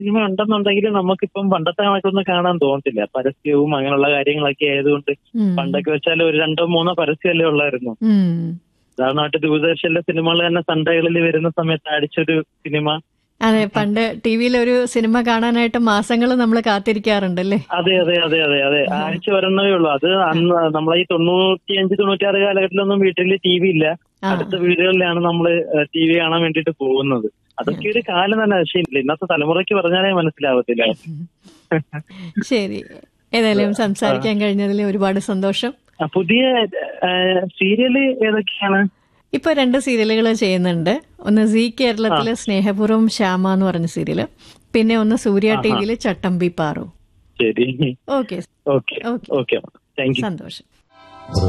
Cinema ഉണ്ടെന്നുണ്ടെങ്കിൽ നമുക്കിപ്പം പണ്ടത്തെ കണക്കൊന്നും കാണാൻ തോന്നത്തില്ല പരസ്യവും അങ്ങനെയുള്ള കാര്യങ്ങളൊക്കെ ആയതുകൊണ്ട് ഉം. പണ്ടൊക്കെ വെച്ചാൽ ഒരു രണ്ടോ മൂന്നോ പരസ്യമല്ലേ ഉള്ളായിരുന്നു ഉം. ഉദാഹരണമായിട്ട് ദൂരദർശനിലെ സിനിമകൾ തന്നെ സൺഡേകളിൽ വരുന്ന സമയത്ത് അടിച്ചൊരു സിനിമ അതെ പണ്ട് ടി വിയിൽ ഒരു സിനിമ കാണാനായിട്ട് മാസങ്ങൾ നമ്മൾ കാത്തിരിക്കാറുണ്ടല്ലേ അതെ അതെ അതെ അതെ അതെ ആഴ്ച വരണമേ ഉള്ളൂ അത് അന്ന് നമ്മളെ ഈ തൊണ്ണൂറ്റിയഞ്ച് തൊണ്ണൂറ്റിയാറ് കാലഘട്ടത്തിലൊന്നും വീട്ടിൽ ടി വി ഇല്ല ആ. അടുത്ത വീടുകളിലാണ് നമ്മൾ ടി വി കാണാൻ വേണ്ടിട്ട് പോകുന്നത് അതൊക്കെ ഒരു കാലം തന്നെ പക്ഷേ ഇന്നത്തെ തലമുറയ്ക്ക് പറഞ്ഞാലേ മനസ്സിലാവത്തില്ല ശരി ഏതായാലും സംസാരിക്കാൻ കഴിഞ്ഞതിൽ ഒരുപാട് സന്തോഷം ആ, പുതിയ സീരിയല് ഏതൊക്കെയാണ് ഇപ്പൊ രണ്ട് സീരിയലുകൾ ചെയ്യുന്നുണ്ട് ഒന്ന് സി കേരളത്തിലെ സ്നേഹപൂർവ്വം ശ്യാമ എന്ന് പറഞ്ഞ സീരിയല് പിന്നെ ഒന്ന് സൂര്യ ടി വിയിലെ ചട്ടമ്പി പാറു ശരി okay okay okay okay thank you സന്തോഷം